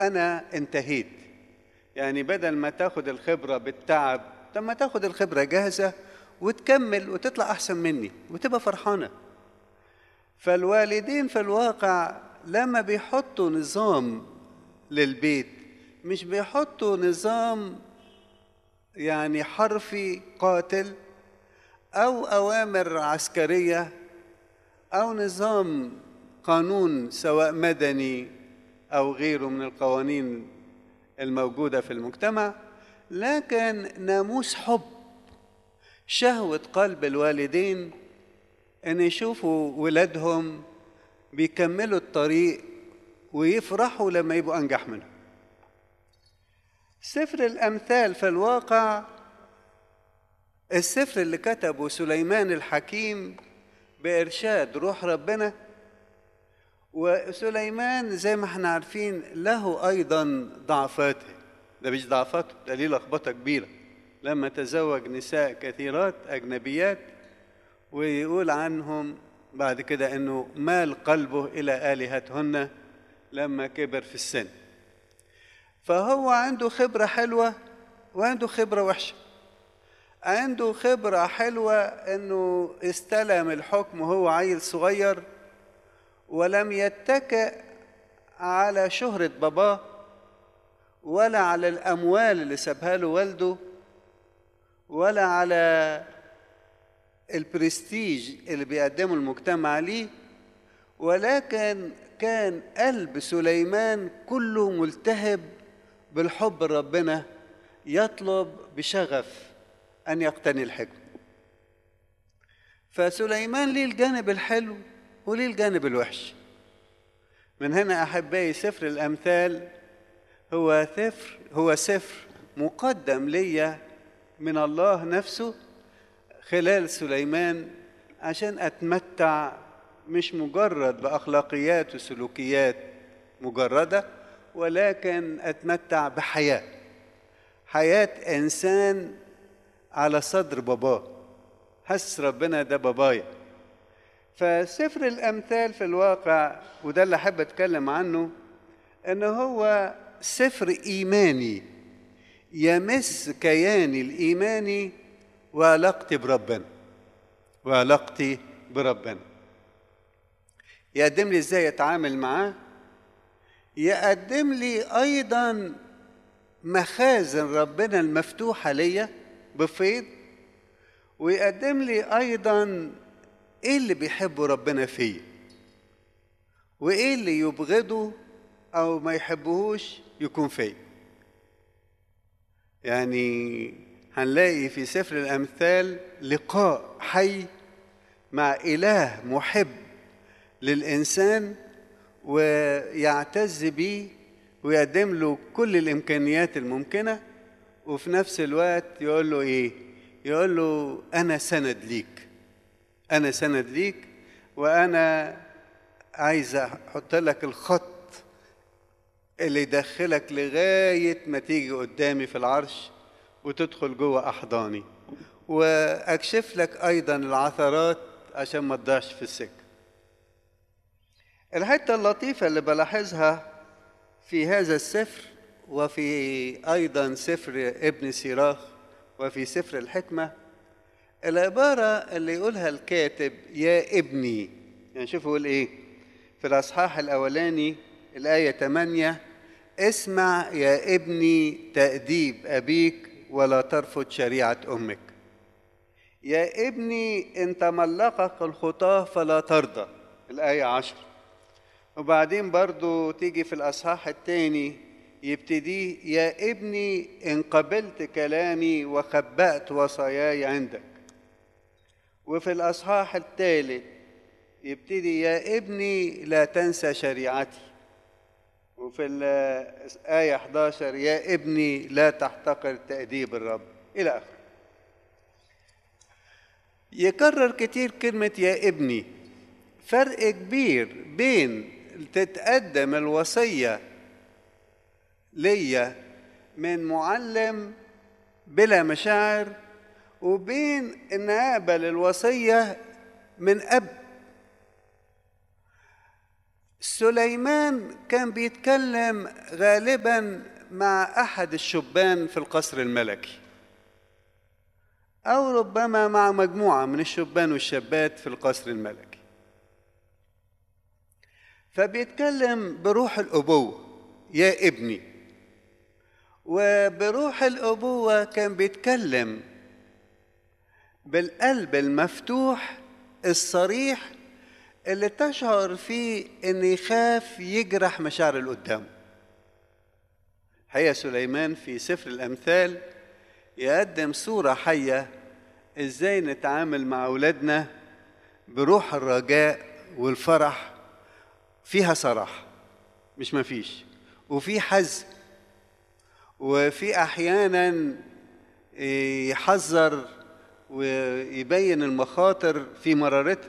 انا انتهيت يعني بدل ما تاخد الخبره بالتعب طب ما تاخد الخبره جاهزه وتكمل وتطلع احسن مني وتبقى فرحانه فالوالدين في الواقع لما بيحطوا نظام للبيت مش بيحطوا نظام يعني حرفي قاتل او اوامر عسكريه او نظام قانون سواء مدني او غيره من القوانين الموجوده في المجتمع لكن ناموس حب شهوه قلب الوالدين ان يشوفوا ولادهم بيكملوا الطريق ويفرحوا لما يبقوا انجح منهم سفر الامثال في الواقع السفر اللي كتبه سليمان الحكيم بارشاد روح ربنا وسليمان زي ما احنا عارفين له ايضا ضعفاته ده مش ضعفاته ده ليه لخبطه كبيره لما تزوج نساء كثيرات اجنبيات ويقول عنهم بعد كده انه مال قلبه الى الهتهن لما كبر في السن فهو عنده خبره حلوه وعنده خبره وحشه عنده خبره حلوه انه استلم الحكم وهو عيل صغير ولم يتكئ على شهرة باباه ولا على الأموال اللي سابها له والده ولا على البرستيج اللي بيقدمه المجتمع ليه ولكن كان قلب سليمان كله ملتهب بالحب ربنا يطلب بشغف أن يقتني الحكم فسليمان ليه الجانب الحلو وليه الجانب الوحش من هنا احبائي سفر الامثال هو سفر هو سفر مقدم ليا من الله نفسه خلال سليمان عشان اتمتع مش مجرد باخلاقيات وسلوكيات مجرده ولكن اتمتع بحياه حياه انسان على صدر باباه حس ربنا ده بابايا فسفر الامثال في الواقع وده اللي احب اتكلم عنه ان هو سفر ايماني يمس كياني الايماني وعلاقتي بربنا وعلاقتي بربنا يقدم لي ازاي اتعامل معاه يقدم لي ايضا مخازن ربنا المفتوحه ليا بفيض ويقدم لي ايضا ايه اللي بيحبه ربنا فيه وايه اللي يبغضه او ما يحبهوش يكون فيه يعني هنلاقي في سفر الامثال لقاء حي مع اله محب للانسان ويعتز بيه ويقدم له كل الامكانيات الممكنه وفي نفس الوقت يقول له ايه يقول له انا سند ليك انا سند ليك وانا عايز احط لك الخط اللي يدخلك لغايه ما تيجي قدامي في العرش وتدخل جوه احضاني واكشف لك ايضا العثرات عشان ما تضيعش في السكه الحته اللطيفه اللي بلاحظها في هذا السفر وفي ايضا سفر ابن سيراخ وفي سفر الحكمه العبارة اللي يقولها الكاتب يا ابني يعني شوفوا يقول ايه في الأصحاح الأولاني الآية 8 اسمع يا ابني تأديب أبيك ولا ترفض شريعة أمك يا ابني إن تملقك الخطاة فلا ترضى الآية 10 وبعدين برضو تيجي في الأصحاح الثاني يبتدي يا ابني إن قبلت كلامي وخبأت وصاياي عندك وفي الأصحاح الثالث يبتدي يا ابني لا تنسى شريعتي وفي الآية 11 يا ابني لا تحتقر تأديب الرب إلى آخره يكرر كتير كلمة يا ابني فرق كبير بين تتقدم الوصية ليا من معلم بلا مشاعر وبين ان اقبل الوصيه من اب سليمان كان بيتكلم غالبا مع احد الشبان في القصر الملكي او ربما مع مجموعه من الشبان والشابات في القصر الملكي فبيتكلم بروح الابوه يا ابني وبروح الابوه كان بيتكلم بالقلب المفتوح الصريح اللي تشعر فيه ان يخاف يجرح مشاعر اللي قدامه حقيقة سليمان في سفر الأمثال يقدم صورة حية إزاي نتعامل مع أولادنا بروح الرجاء والفرح فيها صراحة مش مفيش وفي حزم وفي أحيانا يحذر ويبين المخاطر في مرارتها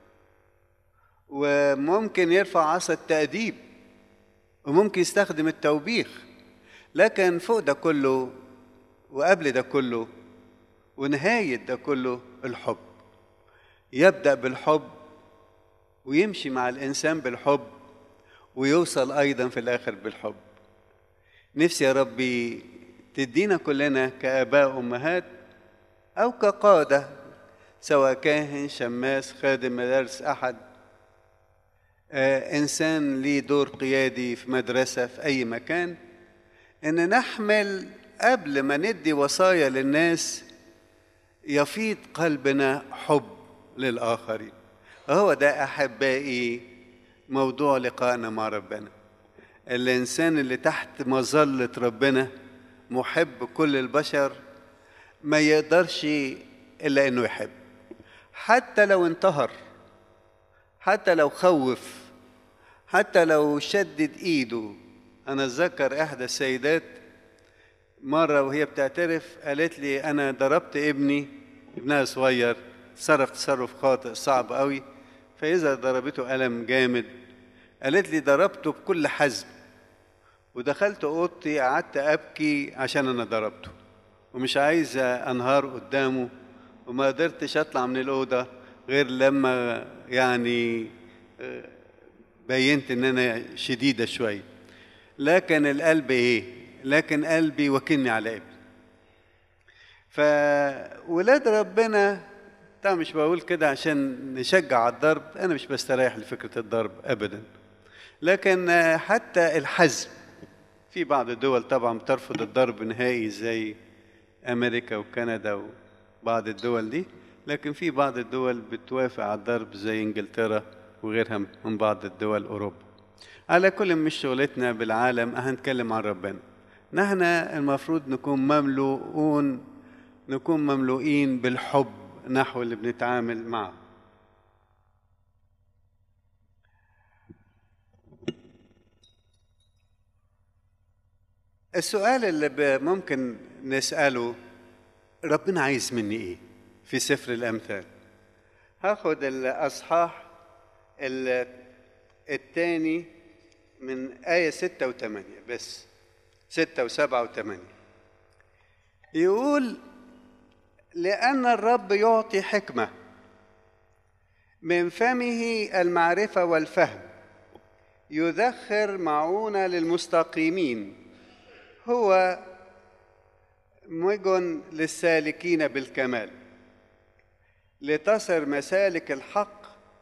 وممكن يرفع عصا التأديب وممكن يستخدم التوبيخ لكن فوق ده كله وقبل ده كله ونهاية ده كله الحب يبدأ بالحب ويمشي مع الإنسان بالحب ويوصل أيضا في الآخر بالحب نفسي يا ربي تدينا كلنا كآباء وأمهات أو كقادة سواء كاهن شماس خادم مدارس أحد آه إنسان ليه دور قيادي في مدرسة في أي مكان ان نحمل قبل ما ندي وصايا للناس يفيض قلبنا حب للاخرين هو ده احبائي موضوع لقائنا مع ربنا الانسان اللي تحت مظله ربنا محب كل البشر ما يقدرش الا انه يحب حتى لو انتهر حتى لو خوف حتى لو شدد ايده أنا أتذكر إحدى السيدات مرة وهي بتعترف قالت لي أنا ضربت ابني ابنها صغير تصرف تصرف خاطئ صعب قوي فإذا ضربته ألم جامد قالت لي ضربته بكل حزم ودخلت أوضتي قعدت أبكي عشان أنا ضربته ومش عايز أنهار قدامه وما قدرتش أطلع من الأوضة غير لما يعني بينت إن أنا شديدة شوية لكن القلب ايه لكن قلبي وكلني على ابني فولاد ربنا طبعا مش بقول كده عشان نشجع على الضرب انا مش بستريح لفكره الضرب ابدا لكن حتى الحزم في بعض الدول طبعا بترفض الضرب نهائي زي امريكا وكندا وبعض الدول دي لكن في بعض الدول بتوافق على الضرب زي انجلترا وغيرها من بعض الدول اوروبا على كل مش شغلتنا بالعالم هنتكلم عن ربنا نحن المفروض نكون مملوءون نكون مملوئين بالحب نحو اللي بنتعامل معه السؤال اللي ممكن نسأله ربنا عايز مني ايه في سفر الأمثال هاخد الأصحاح الثاني من آية ستة وثمانية بس ستة وسبعة وثمانية يقول لأن الرب يعطي حكمة من فمه المعرفة والفهم يذخر معونة للمستقيمين هو مجن للسالكين بالكمال لتصر مسالك الحق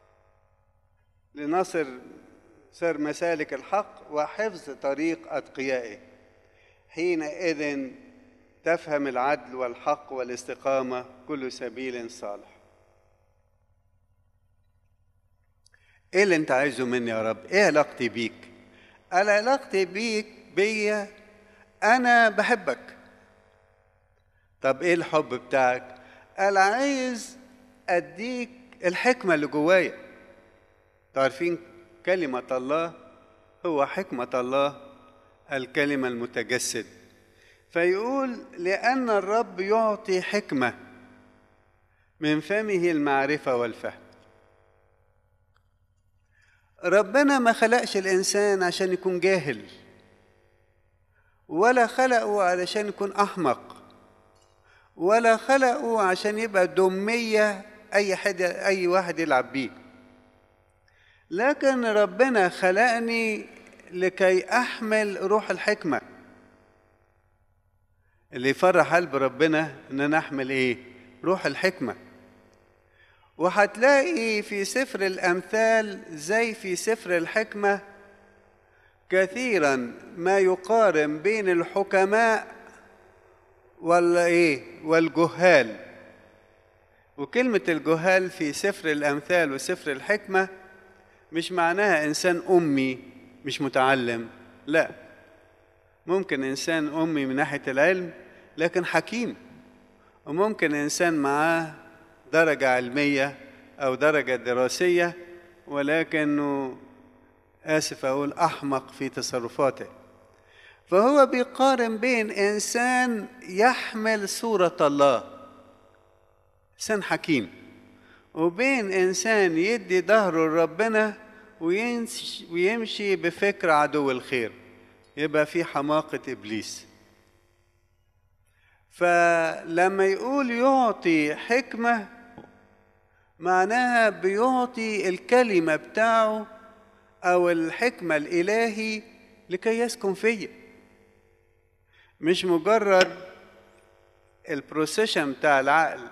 لنصر سر مسالك الحق وحفظ طريق أتقيائه حينئذ تفهم العدل والحق والاستقامة كل سبيل صالح ايه اللي انت عايزه مني يا رب ايه علاقتي بيك انا علاقتي بيك بيا انا بحبك طب ايه الحب بتاعك انا عايز اديك الحكمه اللي جوايا تعرفين كلمه الله هو حكمه الله الكلمه المتجسد فيقول لان الرب يعطي حكمه من فمه المعرفه والفهم ربنا ما خلقش الانسان عشان يكون جاهل ولا خلقه علشان يكون احمق ولا خلقه عشان يبقى دميه اي حد اي واحد يلعب بيه لكن ربنا خلقني لكي احمل روح الحكمه اللي يفرح قلب ربنا ان انا احمل ايه روح الحكمه وهتلاقي في سفر الامثال زي في سفر الحكمه كثيرا ما يقارن بين الحكماء والايه والجهال وكلمه الجهال في سفر الامثال وسفر الحكمه مش معناها انسان امي مش متعلم لا ممكن انسان امي من ناحيه العلم لكن حكيم وممكن انسان معاه درجه علميه او درجه دراسيه ولكنه اسف اقول احمق في تصرفاته فهو بيقارن بين انسان يحمل صوره الله انسان حكيم وبين انسان يدي ظهره لربنا ويمشي بفكر عدو الخير يبقى في حماقه ابليس فلما يقول يعطي حكمه معناها بيعطي الكلمه بتاعه او الحكمه الالهي لكي يسكن فيا مش مجرد البروسيشن بتاع العقل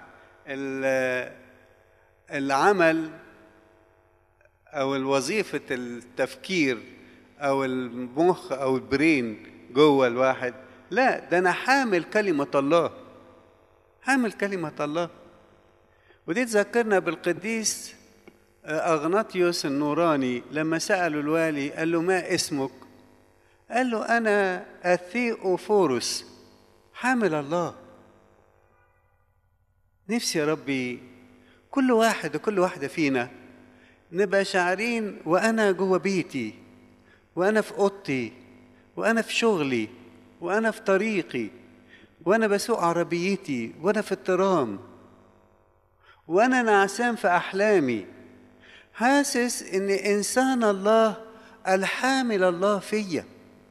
العمل او الوظيفه التفكير او المخ او البرين جوه الواحد لا ده انا حامل كلمه الله حامل كلمه الله ودي تذكرنا بالقديس اغناطيوس النوراني لما سالوا الوالي قال له ما اسمك قال له انا اثيوفورس حامل الله نفسي يا ربي كل واحد وكل واحدة فينا نبقى شاعرين وأنا جوه بيتي وأنا في أوضتي وأنا في شغلي وأنا في طريقي وأنا بسوق عربيتي وأنا في الترام وأنا نعسان في أحلامي حاسس إن إنسان الله الحامل الله فيا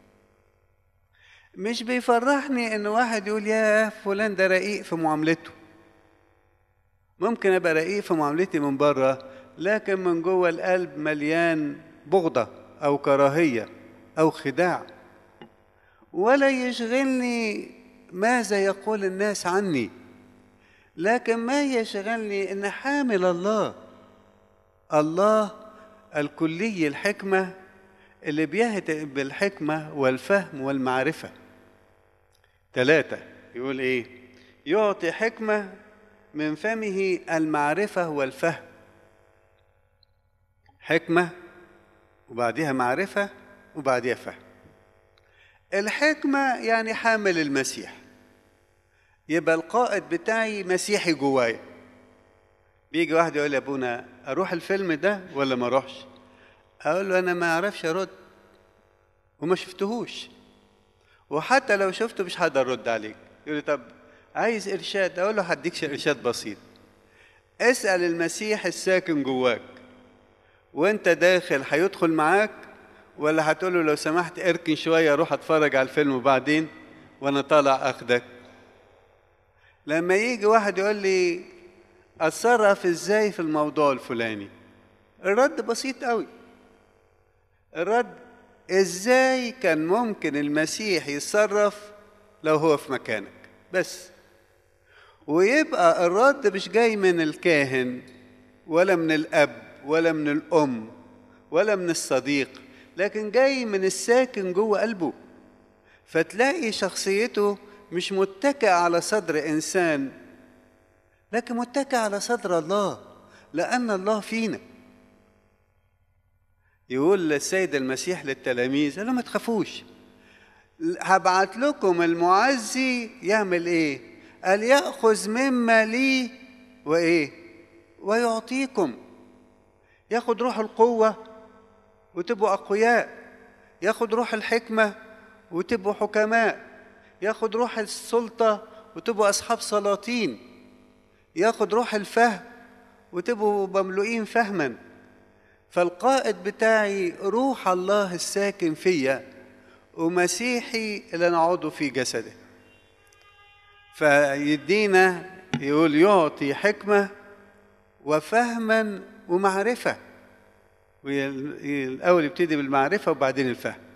مش بيفرحني إن واحد يقول يا فلان ده رقيق في معاملته ممكن ابقى رقيق في معاملتي من بره لكن من جوه القلب مليان بغضه او كراهيه او خداع ولا يشغلني ماذا يقول الناس عني لكن ما يشغلني ان حامل الله الله الكلي الحكمه اللي بيهتئ بالحكمه والفهم والمعرفه ثلاثه يقول ايه يعطي حكمه من فمه المعرفة والفهم حكمة وبعدها معرفة وبعدها فهم الحكمة يعني حامل المسيح يبقى القائد بتاعي مسيحي جوايا بيجي واحد يقول لي ابونا اروح الفيلم ده ولا ما اروحش اقول له انا ما اعرفش ارد وما شفتهوش وحتى لو شفته مش هقدر ارد عليك يقول لي طب عايز ارشاد اقول له هديك ارشاد بسيط اسال المسيح الساكن جواك وانت داخل هيدخل معاك ولا هتقول له لو سمحت اركن شويه اروح اتفرج على الفيلم وبعدين وانا طالع اخدك لما يجي واحد يقول لي اتصرف ازاي في الموضوع الفلاني الرد بسيط قوي الرد ازاي كان ممكن المسيح يتصرف لو هو في مكانك بس ويبقى الرد مش جاي من الكاهن ولا من الاب ولا من الام ولا من الصديق لكن جاي من الساكن جوه قلبه فتلاقي شخصيته مش متكئ على صدر انسان لكن متكئ على صدر الله لان الله فينا يقول السيد المسيح للتلاميذ قال ما تخافوش هبعت لكم المعزي يعمل ايه قال ياخذ مما لي وايه ويعطيكم ياخد روح القوه وتبقوا اقوياء ياخد روح الحكمه وتبقوا حكماء ياخد روح السلطه وتبقوا اصحاب سلاطين ياخد روح الفهم وتبقوا مملوئين فهما فالقائد بتاعي روح الله الساكن فيا ومسيحي اللي انا عضو في جسده فيدينا يقول يعطي حكمه وفهما ومعرفه والأول يبتدي بالمعرفة وبعدين الفهم